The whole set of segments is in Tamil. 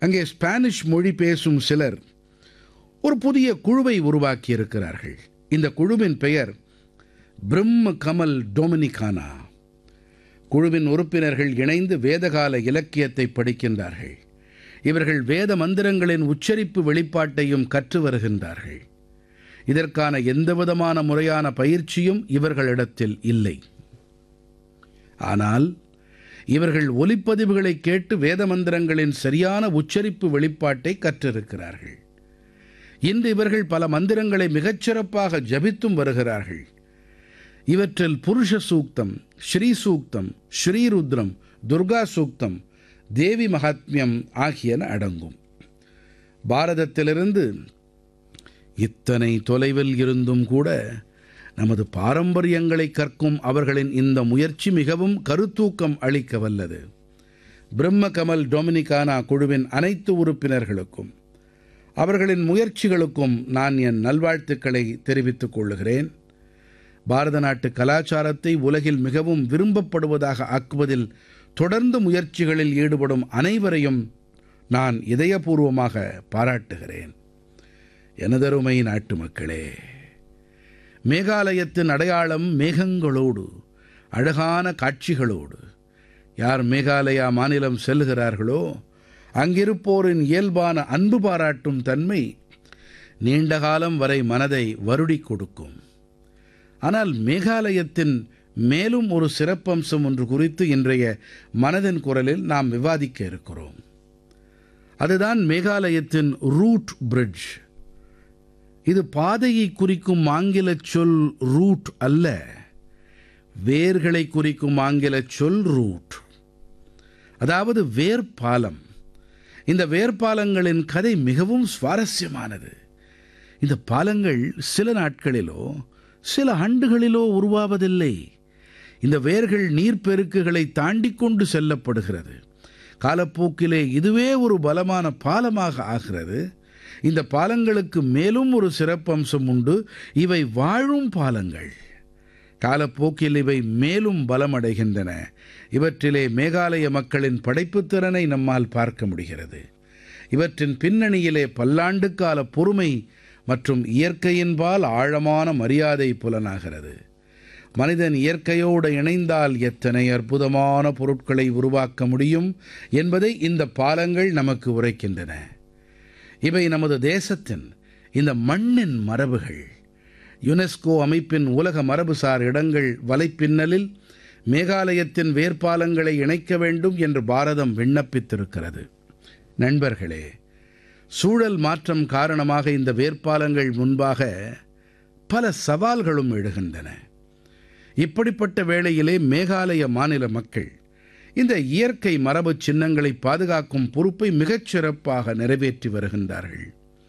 அங்கே ஸ்பானிஷ் மொழி பேசும் சிலர் ஒரு புதிய குழுவை உருவாக்கியிருக்கிறார்கள் இந்த குழுவின் பெயர் பிரம்ம கமல் டொமினிகானா குழுவின் உறுப்பினர்கள் இணைந்து வேதகால இலக்கியத்தை படிக்கின்றார்கள் இவர்கள் வேத மந்திரங்களின் உச்சரிப்பு வெளிப்பாட்டையும் கற்று வருகின்றார்கள் இதற்கான எந்தவிதமான முறையான பயிற்சியும் இவர்களிடத்தில் இல்லை ஆனால் இவர்கள் ஒலிப்பதிவுகளை கேட்டு வேத மந்திரங்களின் சரியான உச்சரிப்பு வெளிப்பாட்டை கற்றிருக்கிறார்கள் இன்று இவர்கள் பல மந்திரங்களை மிகச்சிறப்பாக ஜபித்தும் வருகிறார்கள் இவற்றில் புருஷ சூக்தம் ஸ்ரீ சூக்தம் ஸ்ரீருத்ரம் துர்கா சூக்தம் தேவி மகாத்மியம் ஆகியன அடங்கும் பாரதத்திலிருந்து இத்தனை தொலைவில் இருந்தும் கூட நமது பாரம்பரியங்களை கற்கும் அவர்களின் இந்த முயற்சி மிகவும் கருத்தூக்கம் அளிக்க வல்லது பிரம்ம கமல் டொமினிகானா குழுவின் அனைத்து உறுப்பினர்களுக்கும் அவர்களின் முயற்சிகளுக்கும் நான் என் நல்வாழ்த்துக்களை தெரிவித்துக் கொள்கிறேன் பாரத நாட்டு கலாச்சாரத்தை உலகில் மிகவும் விரும்பப்படுவதாக ஆக்குவதில் தொடர்ந்து முயற்சிகளில் ஈடுபடும் அனைவரையும் நான் இதயபூர்வமாக பாராட்டுகிறேன் எனதருமை நாட்டு மக்களே மேகாலயத்தின் அடையாளம் மேகங்களோடு அழகான காட்சிகளோடு யார் மேகாலயா மாநிலம் செல்கிறார்களோ அங்கிருப்போரின் இயல்பான அன்பு பாராட்டும் தன்மை நீண்ட காலம் வரை மனதை வருடி கொடுக்கும் ஆனால் மேகாலயத்தின் மேலும் ஒரு சிறப்பம்சம் ஒன்று குறித்து இன்றைய மனதின் குரலில் நாம் விவாதிக்க இருக்கிறோம் அதுதான் மேகாலயத்தின் ரூட் பிரிட்ஜ் இது பாதையை குறிக்கும் ஆங்கில சொல் ரூட் அல்ல வேர்களை குறிக்கும் ஆங்கில சொல் ரூட் அதாவது வேர்பாலம் இந்த வேர்பாலங்களின் கதை மிகவும் சுவாரஸ்யமானது இந்த பாலங்கள் சில நாட்களிலோ சில ஆண்டுகளிலோ உருவாவதில்லை இந்த வேர்கள் நீர்ப்பெருக்குகளை தாண்டி கொண்டு செல்லப்படுகிறது காலப்போக்கிலே இதுவே ஒரு பலமான பாலமாக ஆகிறது இந்த பாலங்களுக்கு மேலும் ஒரு சிறப்பம்சம் உண்டு இவை வாழும் பாலங்கள் காலப்போக்கில் இவை மேலும் பலமடைகின்றன இவற்றிலே மேகாலய மக்களின் படைப்புத் திறனை நம்மால் பார்க்க முடிகிறது இவற்றின் பின்னணியிலே பல்லாண்டுக்கால பொறுமை மற்றும் இயற்கையின்பால் ஆழமான மரியாதை புலனாகிறது மனிதன் இயற்கையோடு இணைந்தால் எத்தனை அற்புதமான பொருட்களை உருவாக்க முடியும் என்பதை இந்த பாலங்கள் நமக்கு உரைக்கின்றன இவை நமது தேசத்தின் இந்த மண்ணின் மரபுகள் யுனெஸ்கோ அமைப்பின் உலக மரபுசார் இடங்கள் வலைப்பின்னலில் மேகாலயத்தின் வேர்ப்பாலங்களை இணைக்க வேண்டும் என்று பாரதம் விண்ணப்பித்திருக்கிறது நண்பர்களே சூழல் மாற்றம் காரணமாக இந்த வேர்ப்பாலங்கள் முன்பாக பல சவால்களும் எழுகின்றன இப்படிப்பட்ட வேளையிலே மேகாலய மாநில மக்கள் இந்த இயற்கை மரபு சின்னங்களை பாதுகாக்கும் பொறுப்பை மிகச் சிறப்பாக நிறைவேற்றி வருகின்றார்கள்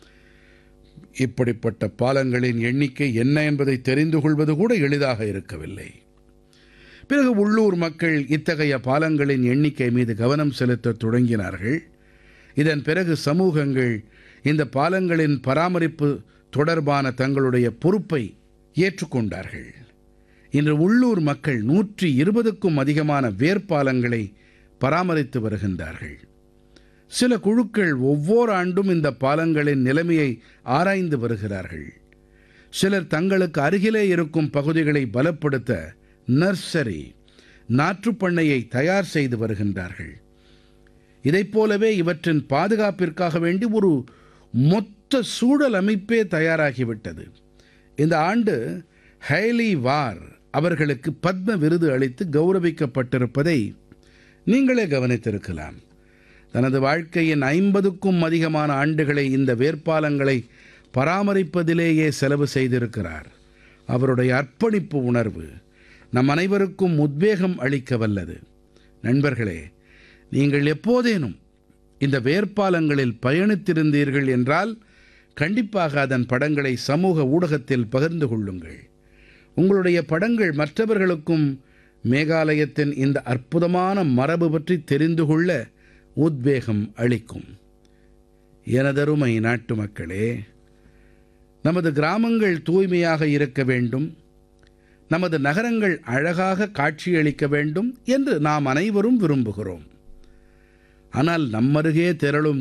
இப்படிப்பட்ட பாலங்களின் எண்ணிக்கை என்ன என்பதை தெரிந்து கொள்வது கூட எளிதாக இருக்கவில்லை பிறகு உள்ளூர் மக்கள் இத்தகைய பாலங்களின் எண்ணிக்கை மீது கவனம் செலுத்த தொடங்கினார்கள் இதன் பிறகு சமூகங்கள் இந்த பாலங்களின் பராமரிப்பு தொடர்பான தங்களுடைய பொறுப்பை ஏற்றுக்கொண்டார்கள் இன்று உள்ளூர் மக்கள் நூற்றி இருபதுக்கும் அதிகமான வேர்ப்பாலங்களை பராமரித்து வருகின்றார்கள் சில குழுக்கள் ஒவ்வொரு ஆண்டும் இந்த பாலங்களின் நிலைமையை ஆராய்ந்து வருகிறார்கள் சிலர் தங்களுக்கு அருகிலே இருக்கும் பகுதிகளை பலப்படுத்த நர்சரி நாற்றுப்பண்ணையை தயார் செய்து வருகின்றார்கள் இதைப் போலவே இவற்றின் பாதுகாப்பிற்காக வேண்டி ஒரு மொத்த சூழல் அமைப்பே தயாராகிவிட்டது இந்த ஆண்டு ஹைலி வார் அவர்களுக்கு பத்ம விருது அளித்து கௌரவிக்கப்பட்டிருப்பதை நீங்களே கவனித்திருக்கலாம் தனது வாழ்க்கையின் ஐம்பதுக்கும் அதிகமான ஆண்டுகளை இந்த வேட்பாளங்களை பராமரிப்பதிலேயே செலவு செய்திருக்கிறார் அவருடைய அர்ப்பணிப்பு உணர்வு நம் அனைவருக்கும் உத்வேகம் அளிக்க வல்லது நண்பர்களே நீங்கள் எப்போதேனும் இந்த வேட்பாளங்களில் பயணித்திருந்தீர்கள் என்றால் கண்டிப்பாக அதன் படங்களை சமூக ஊடகத்தில் பகிர்ந்து கொள்ளுங்கள் உங்களுடைய படங்கள் மற்றவர்களுக்கும் மேகாலயத்தின் இந்த அற்புதமான மரபு பற்றி தெரிந்து கொள்ள உத்வேகம் அளிக்கும் எனதருமை நாட்டு மக்களே நமது கிராமங்கள் தூய்மையாக இருக்க வேண்டும் நமது நகரங்கள் அழகாக காட்சியளிக்க வேண்டும் என்று நாம் அனைவரும் விரும்புகிறோம் ஆனால் நம்மருகே திரளும்